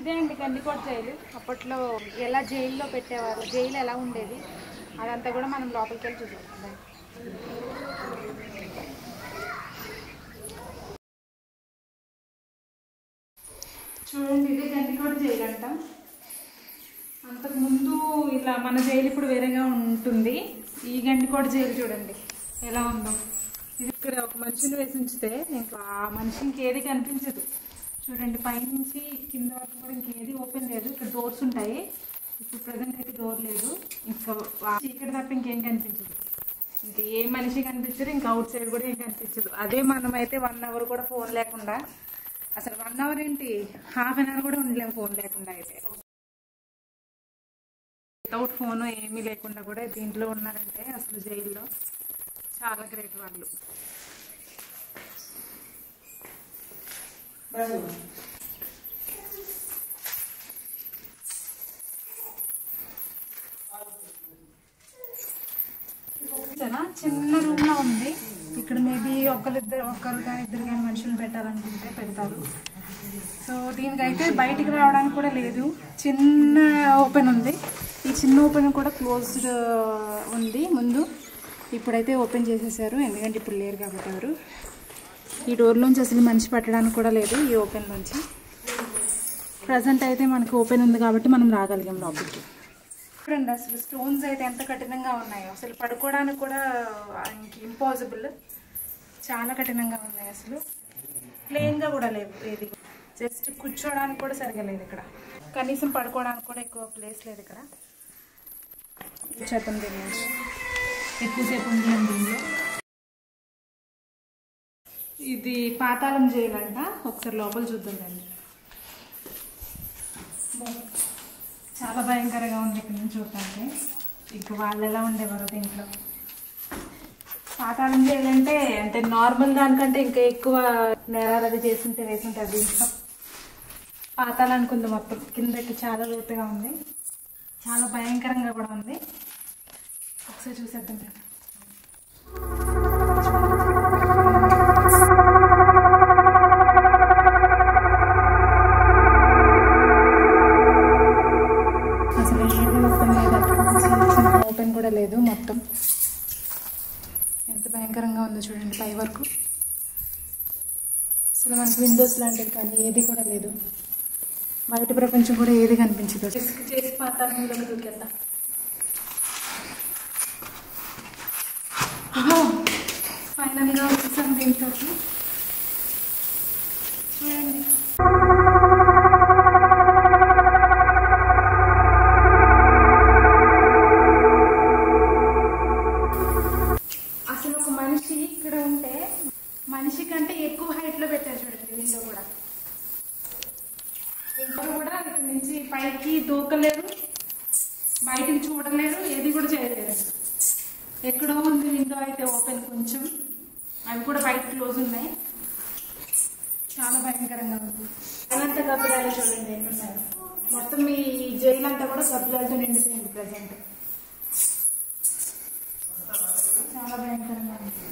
ఇదే అండి గండికోట జైలు అప్పట్లో ఎలా జైల్లో పెట్టేవారు జైలు ఎలా ఉండేది అదంతా కూడా మనం లోపలికి వెళ్ళి చూద్దాం చూడండి ఇదే గండికోట జైలు అంట అంతకుముందు ఇలా మన జైలు ఇప్పుడు వేరేగా ఉంటుంది ఈ గండికోట జైలు చూడండి ఎలా ఉందో ఇది ఇక్కడ ఒక మనిషిని వేసి ఉంచితే ఇంకా ఆ మనిషి ఇంకేది కనిపించదు చూడండి పైనుంచి కింద వరకు కూడా ఇంకేది ఓపెన్ లేదు ఇక్కడ డోర్స్ ఉంటాయి ఇప్పుడు ప్రజెంట్ అయితే డోర్ లేదు ఇంకా వా- చీకటి తప్ప ఇంకేం కనిపించదు ఇంకా ఏ మనిషి కనిపించదు ఇంకా అవుట్ సైడ్ కూడా ఏం కనిపించదు అదే మనం అయితే వన్ అవర్ కూడా ఫోన్ లేకుండా అసలు వన్ అవర్ ఏంటి హాఫ్ అన్ అవర్ కూడా ఉండలేము ఫోన్ లేకుండా అయితే వితౌట్ ఫోన్ ఏమీ లేకుండా కూడా దీంట్లో ఉన్నారంటే అసలు జైల్లో చాలా గ్రేట్ వాళ్ళు చూసారా? చిన్న రూమ్ లో ఉంది ఇక్కడ మేబీ ఒకరిద్దరు ఒకరు కానీ ఇద్దరు కానీ మనుషులు పెట్టాలనుకుంటే పెడతారు సో దీనికైతే బయటికి రావడానికి కూడా లేదు చిన్న ఓపెన్ ఉంది ఈ చిన్న ఓపెన్ కూడా క్లోజ్డ్ ఉంది ముందు ఇప్పుడైతే ఓపెన్ చేసేసారు ఎందుకంటే ఇప్పుడు లేరు కాబట్టి ఎవరు ఈ డోర్ నుంచి అసలు మనిషి పట్టడానికి కూడా లేదు ఈ ఓపెన్ నుంచి ప్రజెంట్ అయితే మనకు ఓపెన్ ఉంది కాబట్టి మనం రాగలిగాం లోపలికి చూడండి అసలు స్టోన్స్ అయితే ఎంత కఠినంగా ఉన్నాయో అసలు పడుకోవడానికి కూడా ఇంక ఇంపాసిబుల్ చాలా కఠినంగా ఉన్నాయి అసలు ప్లెయిన్గా కూడా లేవు ఏది జస్ట్ కూర్చోవడానికి కూడా సరిగా లేదు ఇక్కడ కనీసం పడుకోవడానికి కూడా ఎక్కువ ప్లేస్ లేదు ఇక్కడ చేతం దీని నుంచి ఎక్కువసేపు ఉండలేం దీనిలో ఇది పాతాళం చేయాలంట ఒకసారి లోపల చూద్దాం దాన్ని చాలా భయంకరంగా ఉంది ఇక్కడ నుంచి చూడటానికి ఇంక వాళ్ళు ఎలా ఉండేవారు దీంట్లో పాతాళం చేయాలంటే అంటే నార్మల్ దానికంటే ఇంకా ఎక్కువ నేరాలు అది చేస్తుంటే వేసుంటారు దీంట్లో పాతాళానికి ఉంది మొత్తం కిందకి చాలా లోతుగా ఉంది చాలా భయంకరంగా కూడా ఉంది ఒకసారి చూసేద్దాం కదా. అసలు ఏది ఓపెన్ లేదు ఓపెన్ కూడా లేదు మొత్తం ఎంత భయంకరంగా ఉందో చూడండి పై వరకు అసలు మనకి విండోస్ లాంటివి కానీ ఏది కూడా లేదు బయట ప్రపంచం కూడా ఏది కనిపించదు చేసి చేసి పాతాళంలోకి దూకెళ్దాం ఫైనల్గా వచ్చేసాం దీంట్లోకి చూడండి అసలు ఒక మనిషి ఇక్కడ ఉంటే మనిషి కంటే ఎక్కువ హైట్ లో పెట్టారు చూడండి విండో కూడా విండో కూడా ఇక్కడ నుంచి పైకి దూకలేరు బయటికి చూడలేరు ఏది కూడా చేయలేరు ఎక్కడో ఉంది విండో అయితే ఓపెన్ కొంచెం అవి కూడా బయట క్లోజ్ ఉన్నాయి చాలా భయంకరంగా ఉంది అనంత కబ్జాలు చూడండి ఎక్కడున్నారు మొత్తం ఈ జైలు అంతా కూడా కబ్జాలతో నిండిపోయింది ప్రజెంట్ చాలా భయంకరంగా ఉంది